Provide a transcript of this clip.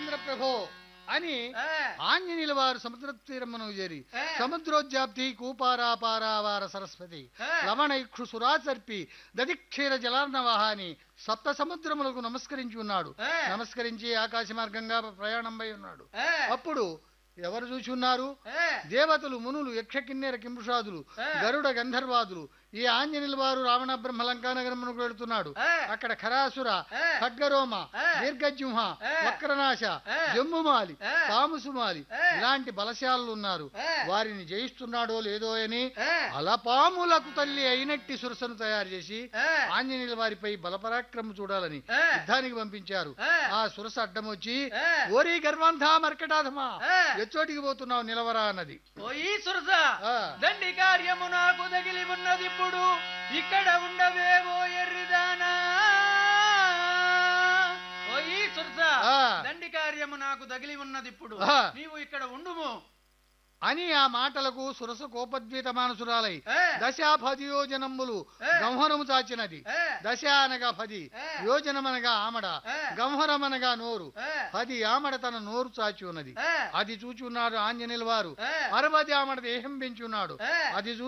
రామచంద్ర ప్రభో అని ఆ, ఆంజనేయుల వారు సముద్ర తీరమును చేరి ఆ. సముద్రోజ్జాప్తి కూపారాపారావార సరస్వతి ఆ. లవణైక్షు సురాచర్పి దదిక్షీర జలార్ణవాహాని సప్త సముద్రములకు నమస్కరించి ఉన్నాడు ఆ. నమస్కరించి ఆకాశ మార్గంగా ప్రయాణంపై ఉన్నాడు ఆ, అప్పుడు ఎవరు చూసి ఉన్నారు ఆ, దేవతలు మునులు యక్ష కిన్నెర కింపుషాదులు ఆ. గరుడ గంధర్వాదులు ఈ ఆంజనేయుల వారు రావణ బ్రహ్మ లంకానగరమునకు వెళుతున్నాడు ఆ. అక్కడ ఖరాసుర ఆ. ఖడ్గరోమ ఆ. దీర్ఘజ్యుంహ ఆ. వక్రనాశ ఆ. జమ్ముమాలి ఆ. తాముసుమాలి ఆ. ఇలాంటి బలశాలు ఉన్నారు ఆ. వారిని జయిస్తున్నాడో లేదో అని ఆ, అలపాములకు తల్లి అయినట్టి సురసను తయారు చేసి ఆ, ఆంజనేయుల వారిపై బలపరాక్రమం చూడాలని ఆ. యుద్ధానికి పంపించారు ఆ. ఆ సురస అడ్డం వచ్చి ఆ. ఓరి గర్వాంధా మర్కటాధమా ఆ. ఎచ్చోటికి పోతున్నావు నిలవరా అన్నది ఓయి సురస ఆ. దండి కార్యము నాకు తగిలి ఉన్నది ఇప్పుడు ఇక్కడ ఉండవేవో ఎర్రిదానా ఓయి సురస ఆ. దండి కార్యము నాకు తగిలి ఉన్నది ఇప్పుడు ఆ. నీవు ఇక్కడ ఉండుము అని ఆ మాటలకు సురస కోపద్వీత మానసురాలై ఏ. దశ పది యోజనములు ఏ. గంహరము చాచినది ఏ. దశ అనగా పది ఏ. యోజనమనగా ఆమడ ఏ. గంహరమనగా నోరు ఏ. పది ఆమడ తన నోరు చాచి ఉన్నది ఏ. అది చూచి ఉన్నాడు ఆంజనేయుల వారు ఏ. అరవది ఆమడ దేహం పెంచి ఉన్నాడు ఏ. అది చూ